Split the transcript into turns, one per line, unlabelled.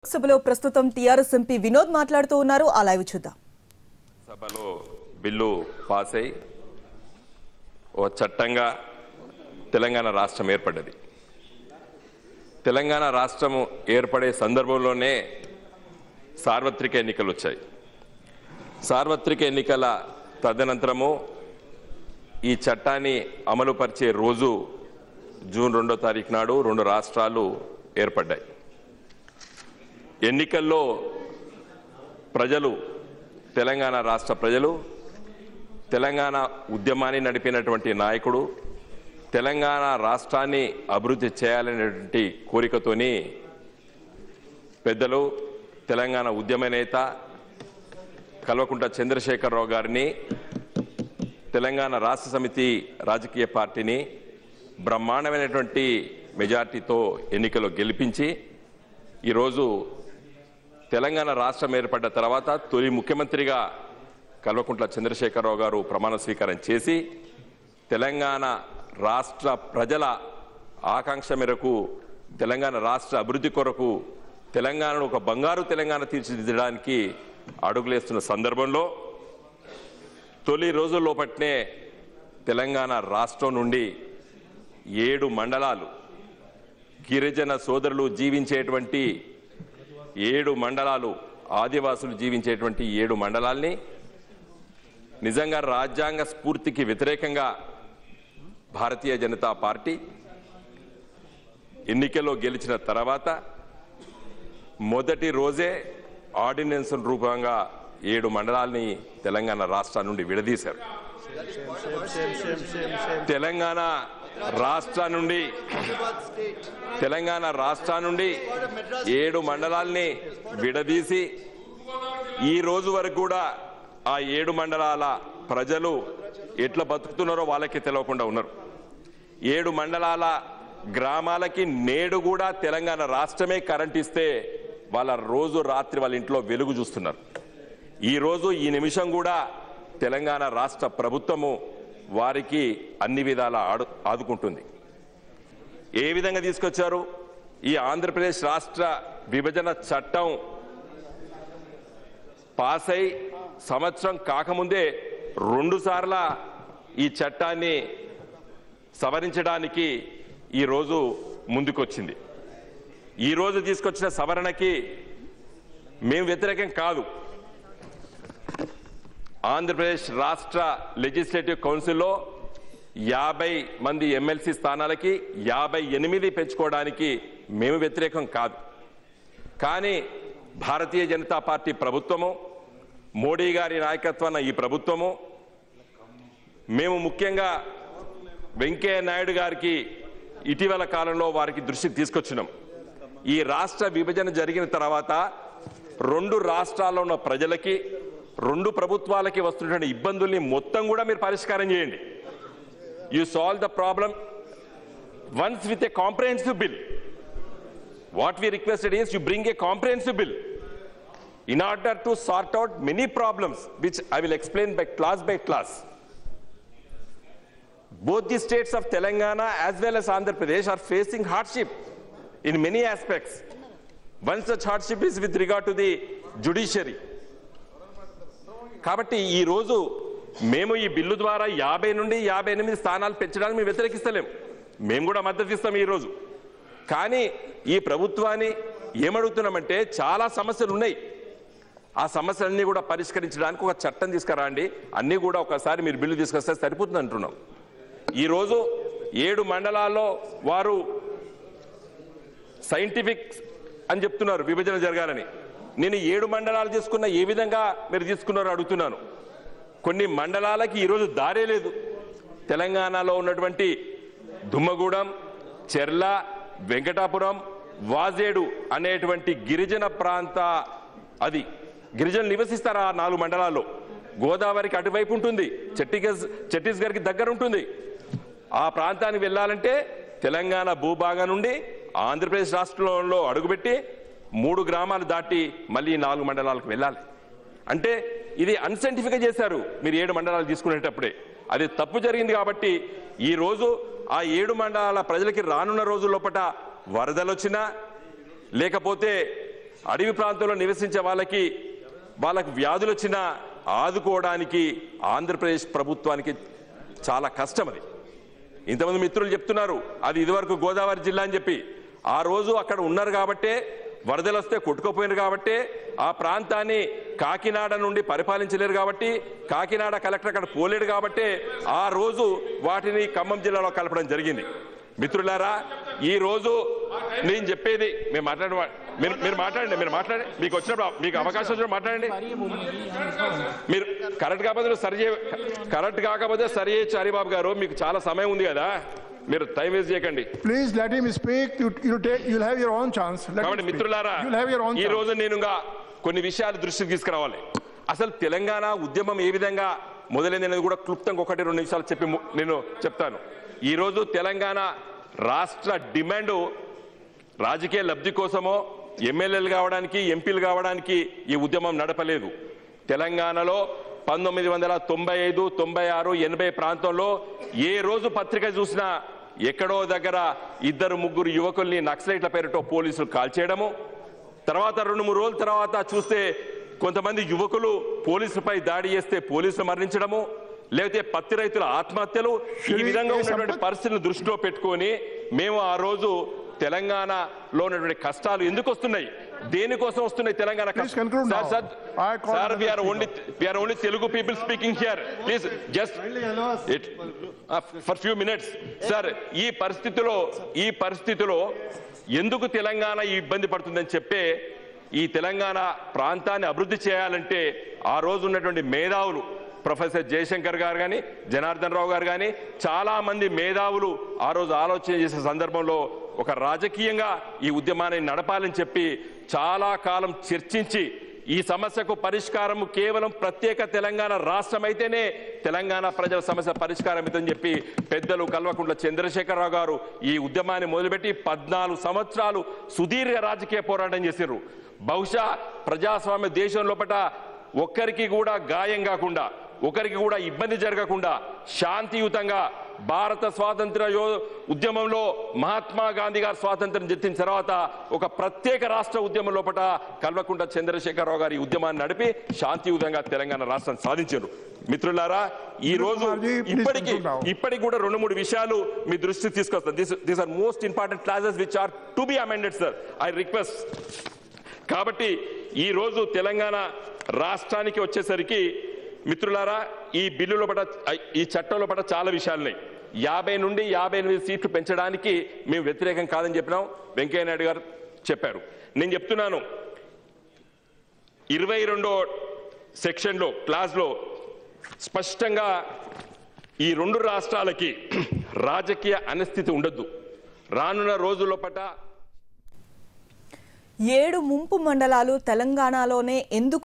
సభలో ప్రస్తుతం TRS MP Vinod మాట్లాడుతూ ఉన్నారు ఆ లైవ్ చూద్దాం
సభలో బిల్లు పాస్ అయి ఓ చట్టంగా తెలంగాణ రాష్ట్రం ఏర్పడ్డది తెలంగాణ రాష్ట్రము ఏర్పడే సందర్భంలోనే సార్వత్రిక ఎన్నికలు వచ్చాయి సార్వత్రిక ఎన్నికల తదనంతరము ఈ చట్టాన్ని అమలుపరిచే రోజు జూన్ రెండో తారీఖు నాడు రెండు రాష్ట్రాలు ఏర్పడ్డాయి ఎన్నికల్లో ప్రజలు తెలంగాణ రాష్ట్ర ప్రజలు తెలంగాణ ఉద్యమాన్ని నడిపినటువంటి నాయకుడు తెలంగాణ రాష్ట్రాన్ని అభివృద్ధి చేయాలనేటువంటి కోరికతోని పెద్దలు తెలంగాణ ఉద్యమ నేత కల్వకుంట్ల చంద్రశేఖరరావు గారిని తెలంగాణ రాష్ట్ర సమితి రాజకీయ పార్టీని బ్రహ్మాండమైనటువంటి మెజార్టీతో ఎన్నికలో గెలిపించి ఈరోజు తెలంగాణ రాష్ట్రం ఏర్పడ్డ తర్వాత తొలి ముఖ్యమంత్రిగా కల్వకుంట్ల చంద్రశేఖరరావు గారు ప్రమాణ స్వీకారం చేసి తెలంగాణ రాష్ట్ర ప్రజల ఆకాంక్ష మేరకు తెలంగాణ రాష్ట్ర అభివృద్ధి కొరకు తెలంగాణను ఒక బంగారు తెలంగాణ తీర్చిదిద్దడానికి అడుగులేస్తున్న సందర్భంలో తొలి రోజుల్లోపట్నే తెలంగాణ రాష్ట్రం నుండి ఏడు మండలాలు గిరిజన సోదరులు జీవించేటువంటి ఏడు మండలాలు ఆదివాసులు జీవించేటువంటి ఏడు మండలాల్ని నిజంగా రాజ్యాంగ స్ఫూర్తికి వ్యతిరేకంగా భారతీయ జనతా పార్టీ ఎన్నికల్లో గెలిచిన తర్వాత మొదటి రోజే ఆర్డినెన్స్ రూపంగా ఏడు మండలాల్ని తెలంగాణ రాష్ట్రం నుండి విడదీశారు తెలంగాణ రాష్ట్ర నుండి తెలంగాణ రాష్ట్ర నుండి ఏడు మండలాల్ని విడదీసి ఈ రోజు వరకు కూడా ఆ ఏడు మండలాల ప్రజలు ఎట్లా బతుకుతున్నారో వాళ్ళకి తెలియకుండా ఉన్నారు ఏడు మండలాల గ్రామాలకి నేడు కూడా తెలంగాణ రాష్ట్రమే కరెంట్ ఇస్తే వాళ్ళ రోజు రాత్రి వాళ్ళ ఇంట్లో వెలుగు చూస్తున్నారు ఈ రోజు ఈ నిమిషం కూడా తెలంగాణ రాష్ట్ర ప్రభుత్వము వారికి అన్ని విధాలా ఆడు ఆదుకుంటుంది ఏ విధంగా తీసుకొచ్చారు ఈ ఆంధ్రప్రదేశ్ రాష్ట్ర విభజన చట్టం పాస్ అయి సంవత్సరం కాకముందే రెండు సార్ల ఈ చట్టాన్ని సవరించడానికి ఈరోజు ముందుకొచ్చింది ఈరోజు తీసుకొచ్చిన సవరణకి మేము వ్యతిరేకం కాదు ఆంధ్రప్రదేశ్ రాష్ట్ర లెజిస్లేటివ్ కౌన్సిల్లో యాభై మంది ఎమ్మెల్సీ స్థానాలకి యాభై ఎనిమిది పెంచుకోవడానికి మేము వ్యతిరేకం కాదు కానీ భారతీయ జనతా పార్టీ ప్రభుత్వము మోడీ గారి నాయకత్వాన ఈ ప్రభుత్వము మేము ముఖ్యంగా వెంకయ్య నాయుడు గారికి ఇటీవల కాలంలో వారికి దృష్టికి తీసుకొచ్చినాం ఈ రాష్ట్ర విభజన జరిగిన తర్వాత రెండు రాష్ట్రాల్లో ఉన్న ప్రజలకి రెండు ప్రభుత్వాలకి వస్తున్నటువంటి ఇబ్బందుల్ని మొత్తం కూడా మీరు పరిష్కారం చేయండి you solve the problem once with a comprehensive bill what we requested is you bring a comprehensive bill in order to sort out many problems which i will explain by class by class both the states of telangana as well as andhra pradesh are facing hardship in many aspects one such hardship is with regard to the judiciary కాబట్టి ఈ రోజు మేము ఈ bill ద్వారా యాభై నుండి యాభై ఎనిమిది స్థానాలు పెంచడానికి మేము వ్యతిరేకిస్తలేం మేము కూడా మద్దతు ఇస్తాం ఈ రోజు కానీ ఈ ప్రభుత్వాన్ని ఏమడుగుతున్నామంటే చాలా సమస్యలు ఉన్నాయి ఆ సమస్యలన్నీ కూడా పరిష్కరించడానికి ఒక చట్టం తీసుకురండి అన్నీ కూడా ఒకసారి మీరు బిల్లు తీసుకొస్తే సరిపోతుంది అంటున్నాం ఈరోజు ఏడు మండలాల్లో వారు సైంటిఫిక్ అని చెప్తున్నారు విభజన జరగాలని నేను ఏడు మండలాలు తీసుకున్న ఏ విధంగా మీరు తీసుకున్నారో అడుగుతున్నాను కొన్ని మండలాలకి ఈరోజు దారే లేదు తెలంగాణలో ఉన్నటువంటి దుమ్మగూడెం చెర్ల వెంకటాపురం వాజేడు అనేటువంటి గిరిజన ప్రాంత అది గిరిజనులు నివసిస్తారు ఆ నాలుగు మండలాల్లో గోదావరికి అటువైపు ఉంటుంది ఛత్తీస్గఢ్ ఛత్తీస్గఢ్కి దగ్గర ఉంటుంది ఆ ప్రాంతానికి వెళ్ళాలంటే తెలంగాణ భూభాగం నుండి ఆంధ్రప్రదేశ్ రాష్ట్రంలో అడుగుపెట్టి మూడు గ్రామాలు దాటి మళ్ళీ ఈ నాలుగు మండలాలకు వెళ్ళాలి అంటే ఇది అన్సైంటిఫిక్గా చేశారు మీరు ఏడు మండలాలు తీసుకునేటప్పుడే అది తప్పు జరిగింది కాబట్టి ఈ రోజు ఆ ఏడు మండలాల ప్రజలకి రానున్న రోజుల లోపట వరదలు వచ్చినా లేకపోతే అడవి ప్రాంతంలో నివసించే వాళ్ళకి వాళ్ళకి వ్యాధులు వచ్చినా ఆదుకోవడానికి ఆంధ్రప్రదేశ్ ప్రభుత్వానికి చాలా కష్టం అది ఇంతమంది మిత్రులు చెప్తున్నారు అది ఇదివరకు గోదావరి జిల్లా అని చెప్పి ఆ రోజు అక్కడ ఉన్నారు కాబట్టే వరదలు వస్తే కొట్టుకుపోయినారు కాబట్టే ఆ ప్రాంతాన్ని కాకినాడ నుండి పరిపాలించలేరు కాబట్టి కాకినాడ కలెక్టర్ అక్కడ పోలేడు కాబట్టే ఆ రోజు వాటిని ఖమ్మం జిల్లాలో కలపడం జరిగింది మిత్రులారా ఈ రోజు నేను చెప్పేది మేము మాట్లాడే మీరు మీరు మాట్లాడండి మీరు మాట్లాడండి మీకు వచ్చినప్పుడు మీకు అవకాశం వచ్చినప్పుడు మాట్లాడండి మీరు కరెక్ట్ కాకపోతే సరి చేయ కరెక్ట్ కాకపోతే సరి చేయొచ్చు హరిబాబు గారు మీకు చాలా సమయం ఉంది కదా మీరు టైం వేస్ట్ చేయకండి
Please let him speak. You, you take, you'll have your own chance. Let him
కాబట్టి
speak.
మిత్రులారా
You'll have your own
ఈ
chance.
రోజు నేను ఇంకా కొన్ని విషయాలు దృష్టికి తీసుకురావాలి అసలు తెలంగాణ ఉద్యమం ఏ విధంగా మొదలైంది అనేది కూడా క్లుప్తంగా ఒకటి రెండు నిమిషాలు చెప్పి ము- నేను చెప్తాను ఈ రోజు తెలంగాణ రాష్ట్ర డిమాండ్ రాజకీయ లబ్ధి కోసమో ఎమ్మెల్యేలు కావడానికి ఎంపీలు కావడానికి ఈ ఉద్యమం నడపలేదు తెలంగాణలో పంతొమ్మిది వందల తొంభై ఐదు తొంభై ఆరు ఎనభై ప్రాంతంలో ఏ రోజు పత్రిక చూసినా ఎక్కడో దగ్గర ఇద్దరు ముగ్గురు యువకుల్ని నక్సలైట్ల పేరుతో పోలీసులు కాల్చేయడము తర్వాత రెండు మూడు రోజుల తర్వాత చూస్తే కొంతమంది యువకులు పోలీసులపై దాడి చేస్తే పోలీసులు మరణించడము లేకపోతే పత్తి రైతుల ఆత్మహత్యలు ఈ విధంగా ఉన్నటువంటి పరిస్థితులను దృష్టిలో పెట్టుకొని మేము ఆ రోజు తెలంగాణలో ఉన్నటువంటి కష్టాలు ఎందుకు వస్తున్నాయి దేనికోసం వస్తున్నాయి Telangana
Please conclude now.
Sir
I call
sir
the
we're
next
only we're only Telugu people speaking here please just it for few minutes sir ఈ పరిస్థితిలో ఈ పరిస్థితిలో ఎందుకు తెలంగాణ ఈ ఇబ్బంది పడుతుందని చెప్పే ఈ తెలంగాణ ప్రాంతాన్ని అభివృద్ధి చేయాలంటే ఆ రోజు ఉన్నటువంటి మేధావులు ప్రొఫెసర్ జయశంకర్ గారు కానీ జనార్దన్ రావు గారు కానీ చాలా మంది మేధావులు ఆ రోజు ఆలోచన చేసే సందర్భంలో ఒక రాజకీయంగా ఈ ఉద్యమాన్ని నడపాలని చెప్పి చాలా కాలం చర్చించి ఈ సమస్యకు పరిష్కారం కేవలం ప్రత్యేక తెలంగాణ రాష్ట్రం అయితేనే తెలంగాణ ప్రజల సమస్య పరిష్కారం అవుతుందని చెప్పి పెద్దలు కల్వకుంట్ల చంద్రశేఖరరావు గారు ఈ ఉద్యమాన్ని మొదలుపెట్టి పద్నాలుగు సంవత్సరాలు సుదీర్ఘ రాజకీయ పోరాటం చేశారు బహుశా ప్రజాస్వామ్య దేశం లోపల ఒక్కరికి కూడా గాయం కాకుండా ఒకరికి కూడా ఇబ్బంది జరగకుండా శాంతియుతంగా భారత స్వాతంత్ర యో ఉద్యమంలో మహాత్మా గాంధీ గారు స్వాతంత్రం తెచ్చిన తర్వాత ఒక ప్రత్యేక రాష్ట్ర ఉద్యమం లోపల కల్వకుంట చంద్రశేఖరరావు గారి ఉద్యమాన్ని నడిపి శాంతియుతంగా తెలంగాణ రాష్ట్రం సాధించారు మిత్రులారా ఈ రోజు
కుమార్జీ, please
ఇప్పటికి
conclude now.
ఇప్పటికి కూడా రెండు మూడు విషయాలు మీ దృష్టికి తీసుకొస్తాను this these are most important clauses which are to be amended sir I request కాబట్టి ఈ రోజు తెలంగాణ రాష్ట్రానికి వచ్చేసరికి మిత్రులారా ఈ బిల్లు లోపల ఈ చట్టం లోపల చాలా విషయాలున్నాయి యాభై నుండి యాభై ఎనిమిది సీట్లు పెంచడానికి మేము వ్యతిరేకం కాదని చెప్పినాం వెంకయ్య నాయుడు గారు చెప్పారు నేను చెప్తున్నాను ఇరవై రెండో సెక్షన్లో క్లాస్లో స్పష్టంగా ఈ రెండు రాష్ట్రాలకి రాజకీయ అనిస్థితి ఉండొద్దు రానున్న రోజుల్లోపట
ఏడు ముంపు మండలాలు తెలంగాణలోనే ఎందుకు